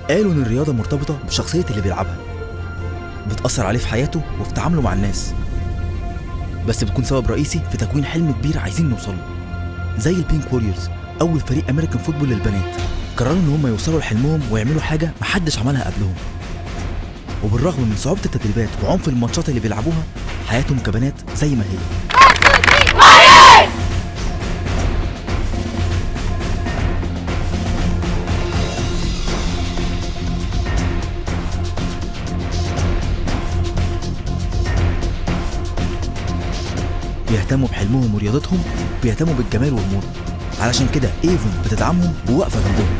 قالوا إن الرياضة مرتبطة بشخصية اللي بيلعبها بتأثر عليه في حياته وفي تعامله مع الناس بس بتكون سبب رئيسي في تكوين حلم كبير عايزين نوصل له زي البينك ووريرز أول فريق أمريكان فوتبول للبنات قرروا إن هم يوصلوا لحلمهم ويعملوا حاجة محدش عملها قبلهم وبالرغم من صعوبة التدريبات وعنف الماتشات اللي بيلعبوها حياتهم كبنات زي ما هي بيهتموا بحلمهم ورياضتهم بيهتموا بالجمال والموضة علشان كده ايفون بتدعمهم وواقفة جنبهم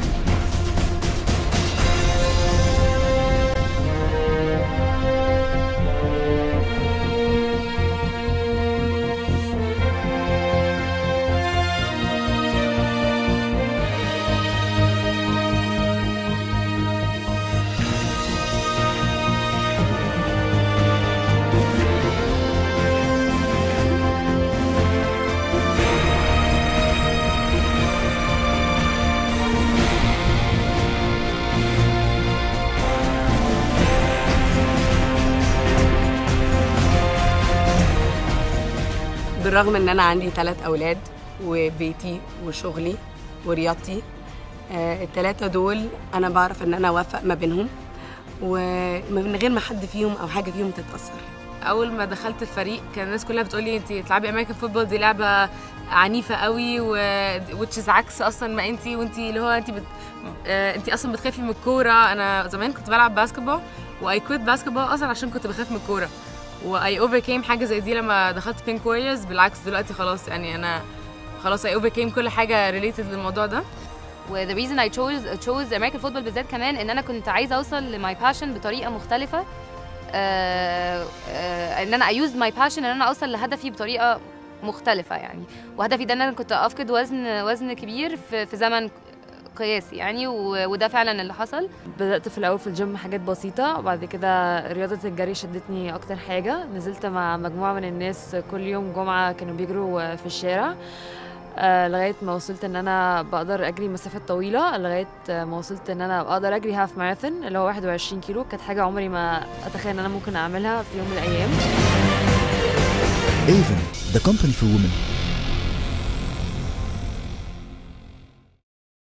بالرغم ان انا عندي ثلاث اولاد وبيتي وشغلي ورياضتي آه الثلاثه دول انا بعرف ان انا اوفق ما بينهم ومن غير ما حد فيهم او حاجه فيهم تتاثر اول ما دخلت الفريق كان الناس كلها بتقولي انت تلعبي امريكان فوتبول دي لعبه عنيفه قوي و which is عكس اصلا ما انت وانت اللي هو انت بت... آه، انت اصلا بتخافي من الكوره انا زمان كنت بلعب باسكتبول واي كويت باسكتبول اصلا عشان كنت بخاف من الكوره واي اوفركيم حاجه زي دي لما دخلت بينك ووريرز بالعكس دلوقتي خلاص يعني انا خلاص اي اوفركيم كل حاجه ريليتد للموضوع ده و the reason I chose chose American football بالذات كمان ان انا كنت عايزه اوصل لماي باشن بطريقه مختلفه آه آه ان انا I used my passion ان انا اوصل لهدفي بطريقه مختلفه يعني وهدفي ده ان انا كنت افقد وزن وزن كبير في, في زمن قياسي يعني و- وده فعلا اللي حصل بدأت في الأول في الجيم حاجات بسيطة وبعد كده رياضة الجري شدتني أكتر حاجة نزلت مع مجموعة من الناس كل يوم جمعة كانوا بيجروا في الشارع آه، لغاية ما وصلت إن أنا بقدر أجري مسافات طويلة لغاية ما وصلت إن أنا بقدر أجري هاف ماراثون اللي هو 21 كيلو كانت حاجة عمري ما أتخيل إن أنا ممكن أعملها في يوم من الأيام ايفون the company for women